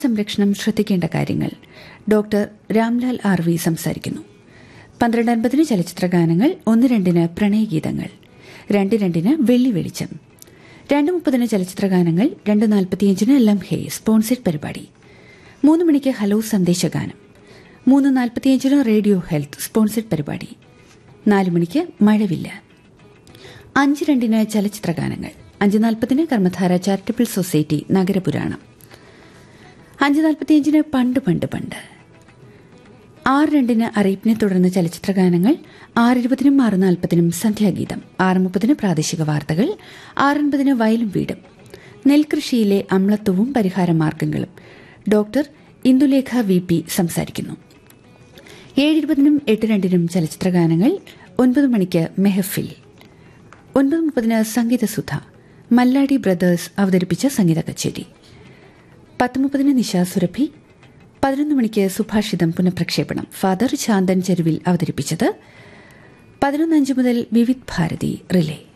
സംരക്ഷണം ശ്രദ്ധിക്കേണ്ട കാര്യങ്ങൾ ഡോക്ടർ രാംലാൽ ആർ വി സംസാരിക്കുന്നു പന്ത്രണ്ട് അൻപതിന് ചലച്ചിത്ര ഗാനങ്ങൾ ഒന്ന് രണ്ടിന് പ്രണയഗീതങ്ങൾ രണ്ട് രണ്ടിന് വെള്ളി വെളിച്ചം രണ്ട് മുപ്പതിന് ചലച്ചിത്ര ഗാനങ്ങൾ രണ്ട് നാൽപ്പത്തിയഞ്ചിന് ലംഹെ സ്പോൺസേഡ് പരിപാടി മൂന്ന് മണിക്ക് ഹലോ സന്ദേശഗാനം മൂന്ന് നാൽപ്പത്തിയഞ്ചിന് റേഡിയോ ഹെൽത്ത് സ്പോൺസേഡ് പരിപാടി നാല് മണിക്ക് മഴവില്ല അഞ്ച് രണ്ടിന് ചലച്ചിത്ര ഗാനങ്ങൾ അഞ്ച് നാൽപ്പതിന് കർമ്മധാര ചാരിറ്റബിൾ സൊസൈറ്റി നഗരപുരാണം അഞ്ച് നാൽപ്പത്തിയഞ്ചിന് പണ്ട് പണ്ട് പണ്ട് ആറ് രണ്ടിന് അറിയിപ്പിനെ തുടർന്ന് ചലച്ചിത്ര ഗാനങ്ങൾ ആറ് ഇരുപതിനും ആറ് നാൽപ്പതിനും സന്ധ്യാഗീതം ആറ് മുപ്പതിന് പ്രാദേശിക വാർത്തകൾ ആറൻപതിന് വയലും വീടും നെൽകൃഷിയിലെ അമ്ലത്വവും പരിഹാര മാർഗങ്ങളും ഡോക്ടർ ഇന്ദുലേഖ വി പി സംസാരിക്കുന്നു ഏഴ് ഇരുപതിനും എട്ട് രണ്ടിനും ചലച്ചിത്ര ഗാനങ്ങൾ ഒൻപത് മണിക്ക് മെഹഫിൽ ഒൻപത് മുപ്പതിന് സംഗീതസുധ മല്ലാടി ബ്രദേഴ്സ് അവതരിപ്പിച്ച സംഗീത കച്ചേരി പത്ത് മുപ്പതിന് നിശാ സുരഭി പതിനൊന്ന് മണിക്ക് സുഭാഷിതം പുനഃപ്രക്ഷേപണം ഫാദർ ചാന്തൻ ചെരുവിൽ അവതരിപ്പിച്ചത് പതിനൊന്നഞ്ച് മുതൽ വിവിധ് ഭാരതി റിലേ